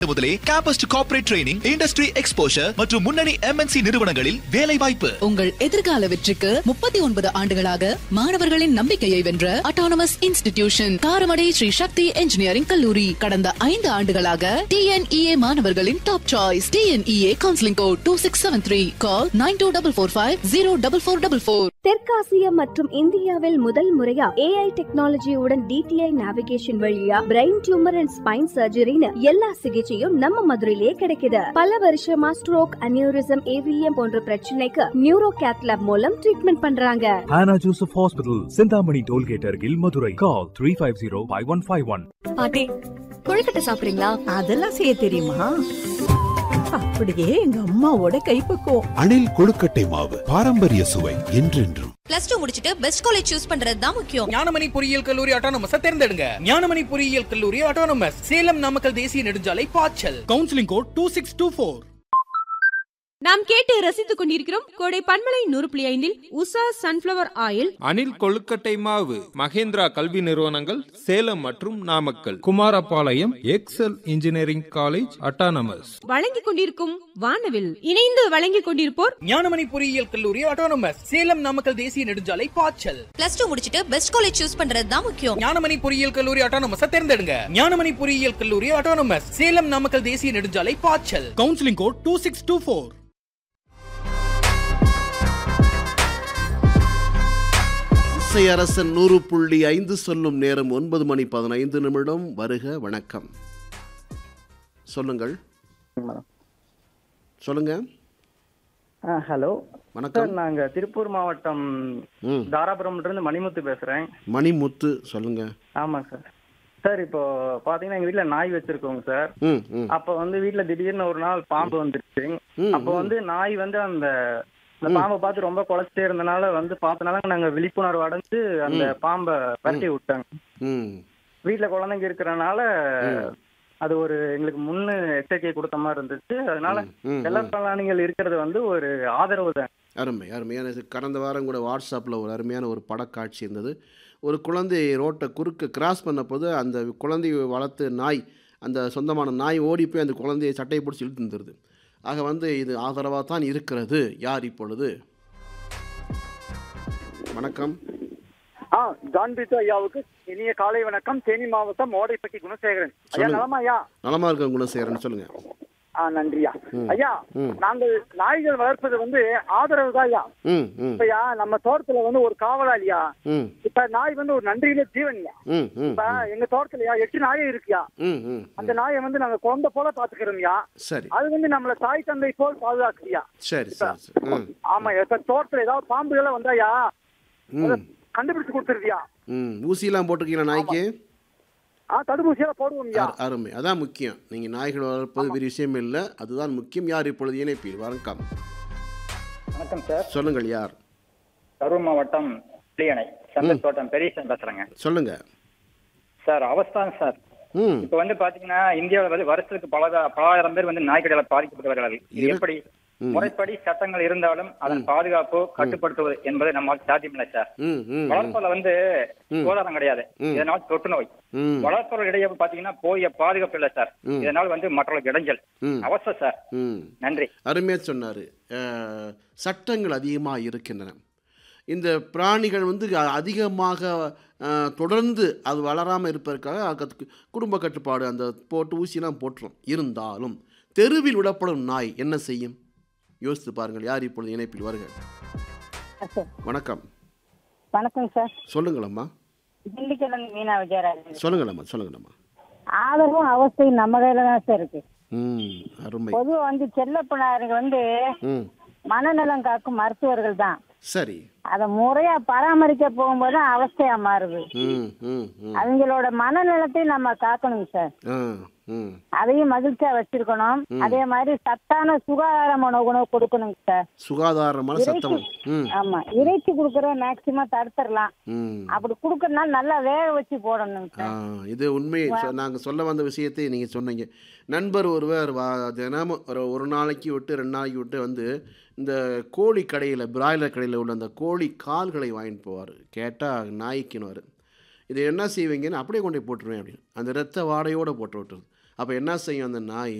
முதலே campus to corporate training industry exposure மற்றும் முன்னணி எம்என்சி நிறுவனங்களில் வேலை வாய்ப்பு உங்கள் எதிர்கால வெற்றிக்கு முப்பத்தி ஒன்பது ஆண்டுகளாக மாணவர்களின் நம்பிக்கையை வென்ற autonomous institution Karamadai Sri Sakthi engineering கல்லூரி கடந்த ஐந்து ஆண்டுகளாக டிஎன்இஏ மாணவர்களின் top choice TNEA counselling code two six seven three கால் nine two double four five zero double four double four தெற்காசியா மற்றும் இந்தியாவில் முதல் முறையா ஏஐ டெக்னாலஜியுடன் டிடிஐ நேவிகேஷன் வழியா பிரெயின் டியூமர் அண்ட் ஸ்பைன் சர்ஜரின்னு எல்லா சிகிச்சையும் நம்ம மதுரையிலேயே கிடைக்குது பல வருஷமா ஸ்ட்ரோக் அனியூரிசம் ஏவிஎம் போன்ற பிரச்சனைக்கு நியூரோ கேத்லாப் மூலம் ட்ரீட்மெண்ட் பண்றாங்க Hannah Joseph Hospital, Sindhamani Tollgate Argil, Madurai. Call 350-5151. பாட்டி கொழுக்கட்டை சாப்பிடுறீங்களா அதெல்லாம் செய்ய தெரியுமா அப்படியே எங்க அம்மாவோட கைப்பக்குவம் அணில் கொழுக்கட்டை மாவு பாரம்பரிய சுவை என்றென்றும் பிளஸ் டூ முடிச்சிட்டு பெஸ்ட் காலேஜ் சூஸ் பண்றது தான் முக்கியம் ஞானமணி பொறியியல் கல்லூரி ஆட்டோனமஸ் தேர்ந்தெடுங்க ஞானமணி பொறியியல் கல்லூரி ஆட்டோனமஸ் சேலம் நாமக்கல் தேசிய நெடுஞ்சாலை பாய்ச்சல் counselling code two six two four நாம் கேட்டு ரசித்துக் கொண்டிருக்கிறோம் கோடை பன்மலை நூறு புள்ளி ஐந்தில் உஷா சன்ஃபிளவர் ஆயில் அணில் கொழுக்கட்டை மாவு மகேந்திரா கல்வி நிறுவனங்கள் சேலம் மற்றும் Namakkal Kumarapalayam Excel engineering college autonomous வழங்கிக் கொண்டிருக்கும் வானவில் இணைந்து வழங்கிக் கொண்டிருப்போர் ஞானமணி பொறியியல் கல்லூரி ஆட்டோனமஸ் சேலம் நாமக்கல் தேசிய நெடுஞ்சாலை பாய்ச்சல் பிளஸ் டூ முடிச்சிட்டு பெஸ்ட் காலேஜ் சூஸ் பண்றது தான் முக்கியம் ஞானமணி பொறியியல் கல்லூரி ஆட்டோனமஸ் தேர்ந்தெடுங்க ஞானமணி பொறியியல் கல்லூரி ஆட்டோனமஸ் சேலம் நாமக்கல் தேசிய நெடுஞ்சாலை பாய்ச்சல் counselling code two six two four இசை அரசன் நூறு புள்ளி ஐந்து சொல்லும் நேரம் ஒன்பது மணி பதினைந்து நிமிடம் வருக வணக்கம் சொல்லுங்கள் சொல்லுங்க ஹலோ வணக்கம் சார் நாங்க திருப்பூர் மாவட்டம் ம் தாராபுரம்ல இருந்து மணிமுத்து பேசுறேன் மணிமுத்து சொல்லுங்க ஆமாங்க சார் சார் இப்போ பாத்தீங்கன்னா எங்க வீட்ல நாய் வச்சிருக்கோங்க சார் ம் ம் அப்ப வந்து வீட்ல திடீர்னு ஒரு நாள் பாம்பு வந்துருச்சு ம், அப்ப ம். வந்து நாய் வந்து அந்த அந்த ம். பாம்பை பார்த்து ரொம்ப குலைச்சிட்டே இருந்தனால வந்து பார்த்தனால நாங்க விழிப்புணர்வு அடைஞ்சு அந்த ம். பாம்பை பரட்டி விட்டாங்க ம் வீட்ல குழந்தைங்க இருக்கிறனால ம். அது ஒரு எங்களுக்கு முன்னு எச்சரிக்கை கொடுத்த மாதிரி இருந்துச்சு அதனால ம், ம். செல்லப்பிராணிகள் இருக்கிறது வந்து ஒரு ஆதரவு தான் அருமை அருமையான இது கடந்த வாரம் கூட வாட்ஸ்அப்பில் ஒரு அருமையான ஒரு படக்காட்சி இருந்தது ஒரு குழந்தை ரோட்டை குறுக்க கிராஸ் பண்ண போது அந்த குழந்தையை வளர்த்து நாய் அந்த சொந்தமான நாய் ஓடி போய் அந்த குழந்தையை சட்டையை பிடிச்சி இழுத்து வந்துடுது ஆக வந்து இது ஆதரவாக தான் இருக்கிறது யார் இப்பொழுது வணக்கம் ஆ ஜான் பீட்டோ ஐயாவுக்கு இனிய காலை வணக்கம் தேனி மாவட்டம் ஓடைப்பட்டி குணசேகரன் ஐயா சொல்லுங்க. நலமா ஐயா நலமா இருக்க குணசேகரன் சொல்லுங்க ஆ நன்றியா ம். ஐயா ம். நாங்கள் நாய்கள் வளர்ப்பது வந்து ஆதரவு தான் ஐயா ம் ம் இப்ப ஐயா நம்ம தோட்டத்துல வந்து ஒரு காவலாளியா ம் இப்ப நாய் வந்து ஒரு நன்றியில ஜீவன்யா ம் ம் இப்ப எங்க தோட்டத்துலயா எட்டு நாயே இருக்குயா ம் ம் அந்த நாயை வந்து நாங்க குழந்தை போல பாத்துக்கிறோம்யா சரி அது வந்து நம்மள தாய் தந்தை போல் பாதுகாக்குறியா சரி சரி சரி ம் ஆமா இப்ப தோட்டத்துல ஏதாவது பாம்புகள் வந்தாயா ம் கண்டுபிடிச்சு கொடுத்துருவியா ம் ஊசியெல்லாம் போட்டிருக்கீங்களா நாய்க்கு ஆ தடுப்பூசியெல்லாம் போடுவோம்யா அரு- அருமை அதான் முக்கியம் நீங்கள் நாய்கள் வளர்ப்பது பெரிய விஷயம் இல்லை அதுதான் முக்கியம் யார் இப்பொழுது இணைப்பீர் வணக்கம் வணக்கம் சார் சொல்லுங்கள் யார் கரூர் மாவட்டம் பிள்ளையணை சந்தர் தோட்டம் பெரியசன் பேசுறேங்க சொல்லுங்க சார் அவஸ்தான் சார் ம் இப்ப வந்து பாத்தீங்கன்னா இந்தியாவில் வந்து வருஷத்துக்கு பல பல ஆயிரம் பேர் வந்து நாய்க்கடியால பாதிக்கப்பட்டு வருகிறார்கள் இது இரு- எப்படி ம். முறைப்படி சட்டங்கள் இருந்தாலும் அதன் பாதுகாப்பு கட்டுப்படுத்துவது என்பது நம்மால் சாத்தியமில்லை சார் ம் ம் ம், வளர்ப்பதுல வந்து ம். சுகாதாரம் கிடையாது ம். இதனால் தொற்று நோய் ம் வளர்ப்பவர்கள் இடையே பாத்தீங்கன்னா போய பாதுகாப்பு இல்லை சார் ம். இதனால் வந்து மற்றவர்களுக்கு இடைஞ்சல் ம் அவசியம் சார் ம் நன்றி அருமையாக சொன்னார் சட்டங்கள் அதிகமாக இருக்கின்றன இந்த பிராணிகள் வந்து அ- அதிகமாக அஹ், தொடர்ந்து அது வளராமல் இருப்பதற்காக அதுக்கு குடும்ப கட்டுப்பாடு அந்த போட்டு ஊசிலாம் போட்டுரும் இருந்தாலும் தெருவில் விடப்படும் நாய் என்ன செய்யும் யோசித்து பாருங்கள் யார் இப்பொழுது இணைப்பில் வருக வணக்கம் வணக்கம் சார் சொல்லுங்களம்மா திண்டிக்கலன் மீனா விஜயராஜன் சொல்லுங்களம்மா சொல்லுங்களம்மா ஆதரவும் அவஸ்தையும் நம்ம கையில தான் சார் இருக்கு ம் அருமை பொதுவா வந்து செல்லப்பிணார்கள் வந்து ம் மனநலம் காக்கும் மருத்துவர்கள் தான் சரி அதை முறையா பராமரிக்க போகும்போது தான் அவஸ்தையா மாறுது ம் ம் ம் அவங்களோட மனநலத்தை நம்ம காக்கணுங்க சார் ஆ ம் அதையும் மகிழ்ச்சியா வச்சிருக்கணும் ம். அதே மாதிரி சத்தான சுகாதாரமான உணவு கொடுக்கணுங்க சார் சுகாதாரமான சத்தம் ம் ஆமா இறைச்சி கொடுக்கற மேக்சிமம் தடுத்துடலாம் ம் அப்படி கொடுக்கறதுனால நல்லா வேக வச்சு போடணுங்க ஆ, சார் இது உண்மை நாங்கள் சொல்ல வந்த விஷயத்தை நீங்கள் சொன்னீங்க நண்பர் ஒருவர் வா தினமும் ஒரு ஒரு நாளைக்கு விட்டு ரெண்டு நாளைக்கு விட்டு வந்து இந்த கோழி கடையில் பிராய்லர் கடையில் உள்ள அந்த கோழி கால்களை வாங்கிட்டு போவார் கேட்டால் நாய்க்குன்னு இதை என்ன செய்வீங்கன்னு அப்படியே கொண்டு போய் போட்டுருவேன் அப்படின்னு அந்த ரத்த வாடையோடு போட்டு விட்டுருது அப்போ என்ன செய்யும் அந்த நாய்